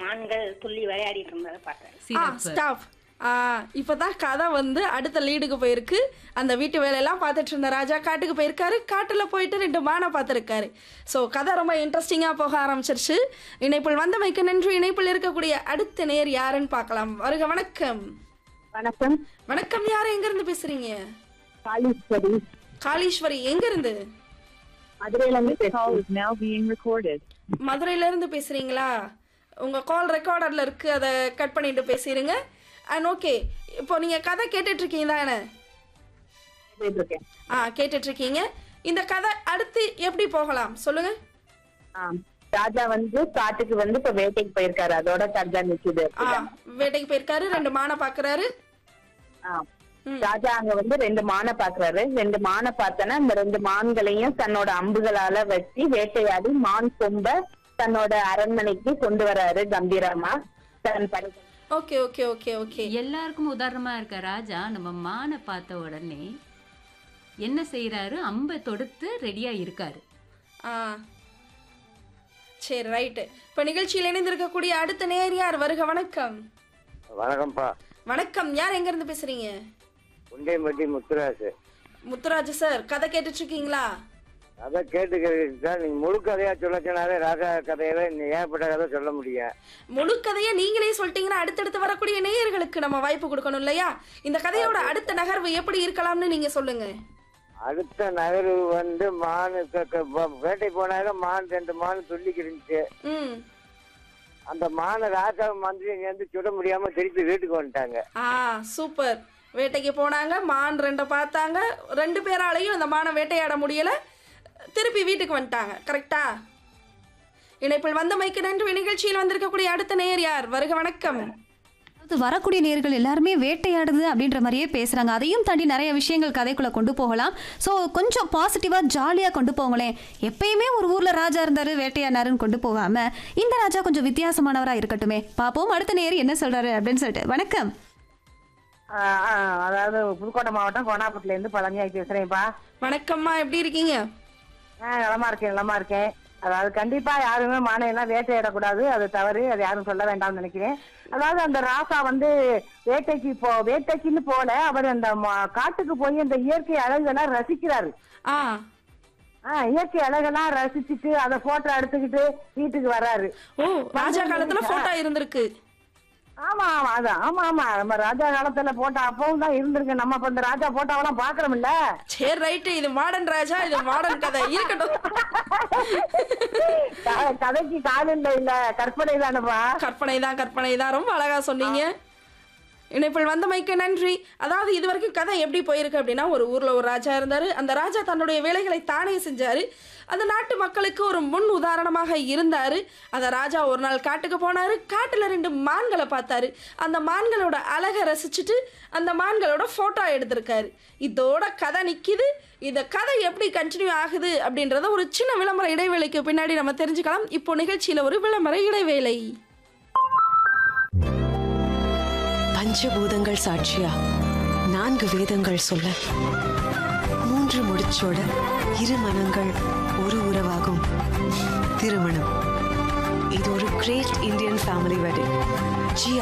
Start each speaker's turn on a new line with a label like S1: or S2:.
S1: மான்கள் துள்ளி விளையாடிட்டு இருந்ததை பார்த்தேன்
S2: ஆ
S3: சிறப்பு
S2: ஸ்டாப் ஆ இப்பதான் கதை வந்து அடுத்த லீடுக்கு போயிருக்கு அந்த வீட்டு வேலையெல்லாம் பார்த்துட்டு இருந்த ராஜா காட்டுக்கு போயிருக்காரு காட்டுல போயிட்டு ரெண்டு மானை பார்த்துருக்காரு ஸோ கதை ரொம்ப இன்ட்ரெஸ்டிங்காக போக ஆரம்பிச்சிருச்சு இணைப்பில் வந்தமைக்கு நன்றி இணைப்பில் இருக்கக்கூடிய அடுத்த நேர் யாருன்னு பார்க்கலாம் வருக வணக்கம்
S4: வணக்கம்
S2: வணக்கம் யார் எங்க இருந்து பேசுறீங்க
S4: காளீஸ்வரி
S2: காளீஸ்வரி எங்க இருந்து
S4: மதுரையில இருந்து
S5: Call is now being recorded.
S2: மதுரையில இருந்து பேசுறீங்களா உங்க கால் ரெக்கார்டர்ல இருக்கு அதை கட் பண்ணிட்டு பேசிடுங்க அண்ட் ஓகே இப்போ நீங்க கதை கேட்டுட்டு இருக்கீங்க தானே
S4: பேசிட்டு இருக்கேன்
S2: ஆ கேட்டுட்டு இருக்கீங்க இந்த கதை அடுத்து எப்படி போகலாம் சொல்லுங்க
S4: ஆம். ராஜா வந்து காட்டுக்கு வந்து இப்ப வேட்டைக்கு போயிருக்காரு அதோட கர்ஜா நிக்குது
S2: ஆ வேட்டைக்கு போயிருக்காரு ரெண்டு மானை பாக்குறாரு
S4: ஆம். ராஜா அங்க வந்து ரெண்டு மானை பாக்குறாரு ரெண்டு மானை பார்த்தனா இந்த ரெண்டு மான்களையும் தன்னோட அம்புகளால வச்சு வேட்டையாடி மான் கொம்ப தன்னோட அரண்மனைக்கு கொண்டு வராரு கம்பீரமா தன் படை
S2: ஓகே ஓகே ஓகே ஓகே
S3: எல்லாருக்கும் உதாரணமா இருக்க ராஜா நம்ம மானை பார்த்த உடனே என்ன செய்யறாரு அம்பை தொடுத்து ரெடியா இருக்காரு
S2: ஆ சரி ரைட்டு இப்போ நிகழ்ச்சியில் இணைந்திருக்கக்கூடிய அடுத்த நேர் யார் வருக வணக்கம்
S6: வணக்கம்ப்பா
S2: வணக்கம் யார் எங்க இருந்து பேசுறீங்க
S6: உண்டையம்பட்டி முத்துராசு
S2: முத்துராஜ் சார் கதை கேட்டுட்டு இருக்கீங்களா
S6: அதான் கேட்டுக்கிறீங்க சார் நீங்க முழு கதையா சொல்லச்சுனாலே ராஜா கதையில நீ ஏகப்பட்ட கதை சொல்ல முடியும்
S2: முழு கதையை நீங்களே சொல்லிட்டீங்கன்னா அடுத்தடுத்து வரக்கூடிய நேயர்களுக்கு நம்ம வாய்ப்பு கொடுக்கணும் இல்லையா இந்த கதையோட அடுத்த நகர்வு எப்படி இருக்கலாம்னு நீங்க சொல்லுங்க
S6: அடுத்த நகர்வு வந்து மான் க- க- வ- வேட்டை போனாங்க மான் ரெண்டு மான் துள்ளிக்கு இருந்துச்சு
S2: ம்
S6: அந்த மானை ராஜா மந்திரி இருந்து சுட முடியாம திருப்பி வீட்டுக்கு வந்துட்டாங்க
S2: ஆ சூப்பர் வேட்டைக்கு போனாங்க மான் ரெண்டை பார்த்தாங்க ரெண்டு பேராலையும் அந்த மானை வேட்டையாட முடியல திருப்பி வீட்டுக்கு வந்துட்டாங்க கரெக்டா இணைப்பில் வந்தமைக்கு நன்றி நிகழ்ச்சியில் வந்திருக்கக்கூடிய அடுத்த நேர் யார் வருக வணக்கம்
S7: அது வரக்கூடிய நேர்கள் எல்லாருமே வேட்டையாடுது அப்படின்ற மாதிரியே பேசுறாங்க அதையும் தாண்டி நிறைய விஷயங்கள் கதைக்குள்ள கொண்டு போகலாம் ஸோ கொஞ்சம் பாசிட்டிவா ஜாலியா கொண்டு போங்களேன் எப்பயுமே ஒரு ஊர்ல ராஜா இருந்தாரு வேட்டையாடினாருன்னு கொண்டு போகாம இந்த ராஜா கொஞ்சம் வித்தியாசமானவரா இருக்கட்டுமே பாப்போம் அடுத்த நேர் என்ன சொல்றாரு அப்படின்னு சொல்லிட்டு வணக்கம்
S4: ஆஹ் ஆஹ் அதாவது புதுக்கோட்டை மாவட்டம் கோனாப்பட்டில இருந்து பழனியாய் பேசுறேன்ப்பா
S2: வணக்கம்மா எப்படி இருக்கீங்க
S4: ஆஹ் நலமா இருக்கேன் நலமா இருக்கேன் அதாவது கண்டிப்பா யாருமே மானையெல்லாம் வேட்டையிடக்கூடாது அது தவறு அது யாரும் சொல்ல வேண்டாம்னு நினைக்கிறேன் அதாவது அந்த ராசா வந்து வேட்டைக்கு போ வேட்டைக்குன்னு போல அவர் அந்த ம- காட்டுக்கு போய் அந்த இயற்கை அழகெல்லாம் ரசிக்கிறாரு
S2: ஆ
S4: ஆஹ் இயற்கை அழகெல்லாம் ரசிச்சுட்டு அதை போட்டோ எடுத்துக்கிட்டு வீட்டுக்கு வர்றாரு
S2: ஓ ராஜா காலத்துல போட்டோ இருந்திருக்கு
S4: ஆமா ஆமா அதான் ஆமா ஆமா நம்ம ராஜா காலத்துல போட்டோ அப்பவும் தான் இருந்திருக்கு நம்ம இப்ப இந்த ராஜா போட்டோவெல்லாம் பாக்குறோம்ல
S2: சரி ரைட்டு இது மாடர்ன் ராஜா இது மாடர்ன் கதை இருக்கட்டும்
S4: க- கதைக்கு காலில் இல்ல கற்பனை தானப்பா
S2: கற்பனை தான் கற்பனை தான் ரொம்ப அழகா சொன்னீங்க இணைப்பில் வந்தமைக்கு நன்றி அதாவது இது வரைக்கும் கதை எப்படி போயிருக்கு அப்படின்னா ஒரு ஊர்ல ஒரு ராஜா இருந்தாரு அந்த ராஜா தன்னுடைய வேலைகளை தானே செஞ்சாரு அந்த நாட்டு மக்களுக்கு ஒரு முன் உதாரணமாக இருந்தாரு அந்த ராஜா ஒரு நாள் காட்டுக்கு போனாரு காட்டுல ரெண்டு மான்களை பார்த்தாரு அந்த மான்களோட அழகை ரசிச்சுட்டு அந்த மான்களோட போட்டோ எடுத்திருக்காரு இதோட கதை நிக்குது இந்த கதை எப்படி கண்டினியூ ஆகுது அப்படின்றத ஒரு சின்ன விளம்பர இடைவேளைக்கு பின்னாடி நம்ம தெரிஞ்சுக்கலாம் இப்போ நிகழ்ச்சியில ஒரு விளம்பர இடைவேளை
S8: பஞ்சபூதங்கள் சாட்சியா நான்கு வேதங்கள் சொல்ல மூன்று முடிச்சோட இரு மனங்கள் ஒரு உறவாகும் திருமணம் இது ஒரு great Indian family wedding G